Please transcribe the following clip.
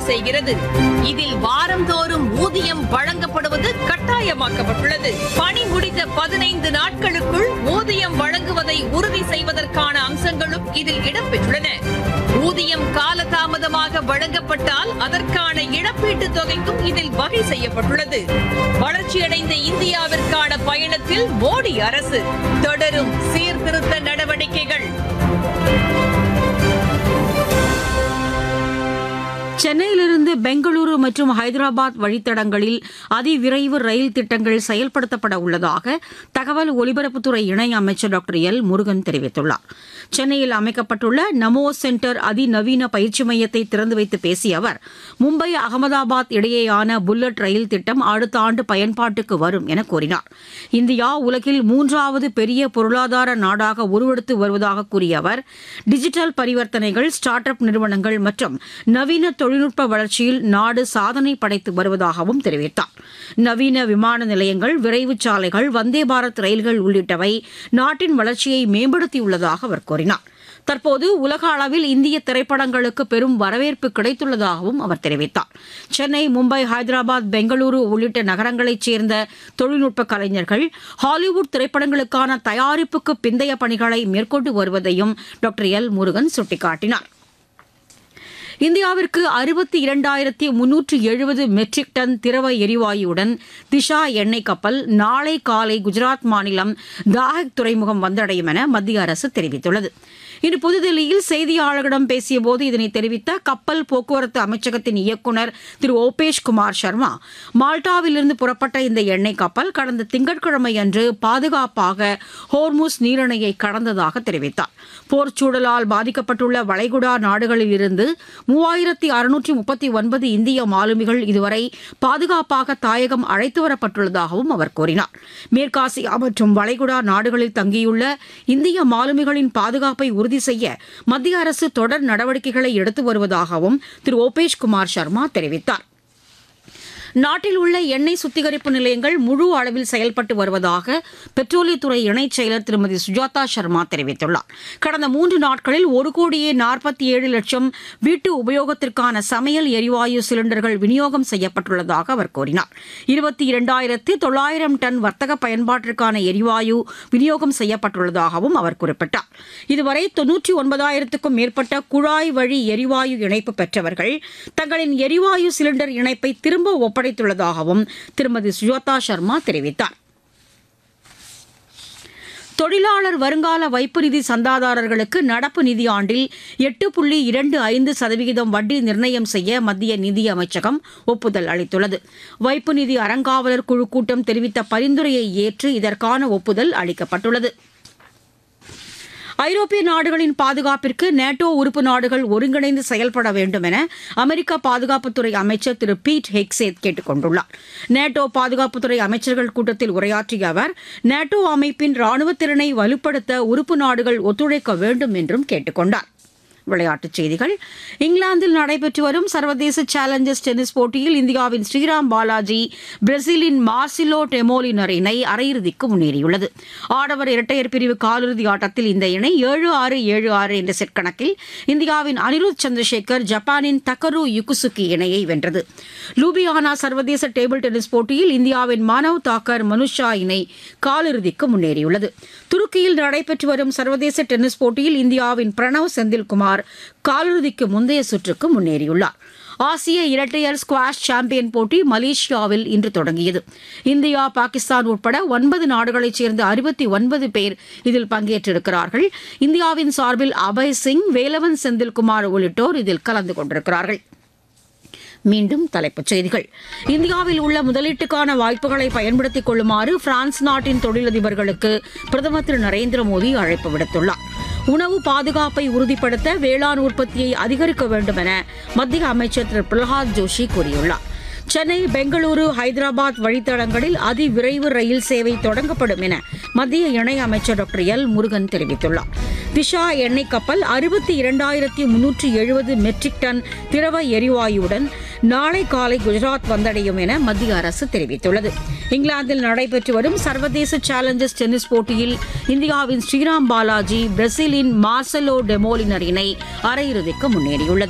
செய்கிறது இதில் வாரந்தோறும் ஊதியம் வழங்கப்படுவது கட்டாயமாக்கப்பட்டுள்ளது பணி முடிந்த பதினைந்து நாட்களுக்குள் ஊதியம் வழங்குவதை உறுதி செய்வதற்கான அம்சங்களும் இதில் இடம்பெற்றுள்ளன ஊதியம் காலதாமதமாக வழங்கப்பட்டால் அதற்கான இழப்பீட்டுத் தொகைக்கும் இதில் வகை செய்யப்பட்டுள்ளது வளர்ச்சியடைந்த இந்தியாவிற்கான பயணத்தில் மோடி அரசு தொடரும் சீர்திருத்த நடவடிக்கைகள் சென்னையிலிருந்து பெங்களூரு மற்றும் ஹைதராபாத் வழித்தடங்களில் அதிவிரைவு ரயில் திட்டங்கள் செயல்படுத்தப்பட உள்ளதாக தகவல் ஒலிபரப்புத்துறை இணை அமைச்சர் டாக்டர் எல் முருகன் தெரிவித்துள்ளார் சென்னையில் அமைக்கப்பட்டுள்ள நமோ சென்டர் அதிநவீன பயிற்சி மையத்தை திறந்து வைத்து பேசிய அவர் மும்பை அகமதாபாத் இடையேயான புல்லட் ரயில் திட்டம் அடுத்த ஆண்டு பயன்பாட்டுக்கு வரும் என கூறினார் இந்தியா உலகில் மூன்றாவது பெரிய பொருளாதார நாடாக உருவெடுத்து வருவதாக கூறிய அவர் டிஜிட்டல் பரிவர்த்தனைகள் ஸ்டார்ட் அப் நிறுவனங்கள் மற்றும் நவீன தொழில்நுட்ப வளர்ச்சியில் நாடு சாதனை படைத்து வருவதாகவும் தெரிவித்தார் நவீன விமான நிலையங்கள் விரைவுச் சாலைகள் வந்தே பாரத் ரயில்கள் உள்ளிட்டவை நாட்டின் வளர்ச்சியை மேம்படுத்தியுள்ளதாக அவர் கூறினார் தற்போது உலக அளவில் இந்திய திரைப்படங்களுக்கு பெரும் வரவேற்பு கிடைத்துள்ளதாகவும் அவர் தெரிவித்தார் சென்னை மும்பை ஹைதராபாத் பெங்களூரு உள்ளிட்ட நகரங்களைச் சேர்ந்த தொழில்நுட்ப கலைஞர்கள் ஹாலிவுட் திரைப்படங்களுக்கான தயாரிப்புக்கு பிந்தைய பணிகளை மேற்கொண்டு வருவதையும் டாக்டர் எல் முருகன் சுட்டிக்காட்டினார் இந்தியாவிற்கு அறுபத்தி இரண்டாயிரத்தி முன்னூற்று எழுபது மெட்ரிக் டன் திரவ எரிவாயுடன் திஷா எண்ணெய் கப்பல் நாளை காலை குஜராத் மாநிலம் தாஹக் துறைமுகம் வந்தடையும் என மத்திய அரசு தெரிவித்துள்ளது இன்று புதுதில்லியில் செய்தியாளர்களிடம் பேசியபோது இதனை தெரிவித்த கப்பல் போக்குவரத்து அமைச்சகத்தின் இயக்குநர் திரு ஓபேஷ் குமார் சர்மா மால்டாவிலிருந்து புறப்பட்ட இந்த எண்ணெய் கப்பல் கடந்த திங்கட்கிழமை அன்று பாதுகாப்பாக ஹோர்முஸ் நீரிணையை கடந்ததாக தெரிவித்தார் போர்ச்சூழலால் பாதிக்கப்பட்டுள்ள வளைகுடா நாடுகளில் இருந்து மூவாயிரத்தி அறுநூற்றி முப்பத்தி ஒன்பது இந்திய மாலுமிகள் இதுவரை பாதுகாப்பாக தாயகம் அழைத்து வரப்பட்டுள்ளதாகவும் அவர் கூறினார் மேற்காசியா மற்றும் வளைகுடா நாடுகளில் தங்கியுள்ள இந்திய மாலுமிகளின் பாதுகாப்பை உறுதி செய்ய மத்திய அரசு தொடர் நடவடிக்கைகளை எடுத்து வருவதாகவும் திரு ஓபேஷ் குமார் சர்மா தெரிவித்தார் நாட்டில் உள்ள எண்ணெய் சுத்திகரிப்பு நிலையங்கள் முழு அளவில் செயல்பட்டு வருவதாக பெட்ரோலியத்துறை இணைச் செயலர் திருமதி சுஜாதா சர்மா தெரிவித்துள்ளார் கடந்த மூன்று நாட்களில் ஒரு கோடியே நாற்பத்தி ஏழு லட்சம் வீட்டு உபயோகத்திற்கான சமையல் எரிவாயு சிலிண்டர்கள் விநியோகம் செய்யப்பட்டுள்ளதாக அவர் கூறினார் இருபத்தி இரண்டாயிரத்து தொள்ளாயிரம் டன் வர்த்தக பயன்பாட்டிற்கான எரிவாயு விநியோகம் செய்யப்பட்டுள்ளதாகவும் அவர் குறிப்பிட்டார் இதுவரை தொன்னூற்றி ஒன்பதாயிரத்துக்கும் மேற்பட்ட குழாய் வழி எரிவாயு இணைப்பு பெற்றவர்கள் தங்களின் எரிவாயு சிலிண்டர் இணைப்பை திரும்ப ஒப்படைத்துள்ளதாகவும் திருமதி சுஜாதா சர்மா தெரிவித்தார் தொழிலாளர் வருங்கால வைப்பு நிதி சந்தாதாரர்களுக்கு நடப்பு நிதியாண்டில் எட்டு புள்ளி இரண்டு ஐந்து சதவிகிதம் வட்டி நிர்ணயம் செய்ய மத்திய நிதி அமைச்சகம் ஒப்புதல் அளித்துள்ளது வைப்பு நிதி அறங்காவலர் குழு கூட்டம் தெரிவித்த பரிந்துரையை ஏற்று இதற்கான ஒப்புதல் அளிக்கப்பட்டுள்ளது ஐரோப்பிய நாடுகளின் பாதுகாப்பிற்கு நேட்டோ உறுப்பு நாடுகள் ஒருங்கிணைந்து செயல்பட வேண்டும் என அமெரிக்க பாதுகாப்புத்துறை அமைச்சர் திரு பீட் ஹெக்சேத் கேட்டுக் கொண்டுள்ளார் நேட்டோ பாதுகாப்புத்துறை அமைச்சர்கள் கூட்டத்தில் உரையாற்றிய அவர் நேட்டோ அமைப்பின் ராணுவ திறனை வலுப்படுத்த உறுப்பு நாடுகள் ஒத்துழைக்க வேண்டும் என்றும் கேட்டுக் கொண்டார் விளையாட்டுச் செய்திகள் இங்கிலாந்தில் நடைபெற்று வரும் சர்வதேச சேலஞ்சர்ஸ் டென்னிஸ் போட்டியில் இந்தியாவின் ஸ்ரீராம் பாலாஜி பிரேசிலின் மார்சிலோ டெமோலினர் இணை அரையிறுதிக்கு முன்னேறியுள்ளது ஆடவர் இரட்டையர் பிரிவு காலிறுதி ஆட்டத்தில் இந்த இணை ஏழு ஆறு ஏழு ஆறு என்ற செட் கணக்கில் இந்தியாவின் அனிருத் சந்திரசேகர் ஜப்பானின் தக்கரு யுகுசுகி இணையை வென்றது லூபியானா சர்வதேச டேபிள் டென்னிஸ் போட்டியில் இந்தியாவின் மானவ் தாக்கர் மனுஷா இணை காலிறுதிக்கு முன்னேறியுள்ளது துருக்கியில் நடைபெற்று வரும் சர்வதேச டென்னிஸ் போட்டியில் இந்தியாவின் பிரணவ் செந்தில்குமார் காலிறுதிக்கு முந்தைய சுற்றுக்கு முன்னேறியுள்ளார் ஆசிய இரட்டையர் ஸ்குவாஷ் சாம்பியன் போட்டி மலேசியாவில் இன்று தொடங்கியது இந்தியா பாகிஸ்தான் உட்பட ஒன்பது நாடுகளைச் சேர்ந்த அறுபத்தி ஒன்பது பேர் இதில் பங்கேற்றிருக்கிறார்கள் இந்தியாவின் சார்பில் அபய் சிங் வேலவன் செந்தில்குமார் உள்ளிட்டோர் இதில் கலந்து கொண்டிருக்கிறார்கள் மீண்டும் தலைப்புச் செய்திகள் இந்தியாவில் உள்ள முதலீட்டுக்கான வாய்ப்புகளை பயன்படுத்திக் கொள்ளுமாறு பிரான்ஸ் நாட்டின் தொழிலதிபர்களுக்கு பிரதமர் திரு நரேந்திர மோடி அழைப்பு விடுத்துள்ளார் உணவு பாதுகாப்பை உறுதிப்படுத்த வேளாண் உற்பத்தியை அதிகரிக்க வேண்டும் என மத்திய அமைச்சர் திரு பிரகலாத் ஜோஷி கூறியுள்ளார் சென்னை பெங்களூரு ஹைதராபாத் வழித்தடங்களில் அதிவிரைவு ரயில் சேவை தொடங்கப்படும் என மத்திய இணை அமைச்சர் டாக்டர் எல் முருகன் தெரிவித்துள்ளார் திஷா எண்ணெய் கப்பல் அறுபத்தி இரண்டாயிரத்தி முன்னூற்றி எழுபது மெட்ரிக் டன் திரவ எரிவாயுடன் நாளை காலை குஜராத் வந்தடையும் என மத்திய அரசு தெரிவித்துள்ளது இங்கிலாந்தில் நடைபெற்று வரும் சர்வதேச சேலஞ்சர்ஸ் டென்னிஸ் போட்டியில் இந்தியாவின் ஸ்ரீராம் பாலாஜி பிரேசிலின் மார்சலோ டெமோலினர் இணை அரையிறுதிக்கு முன்னேறியுள்ளது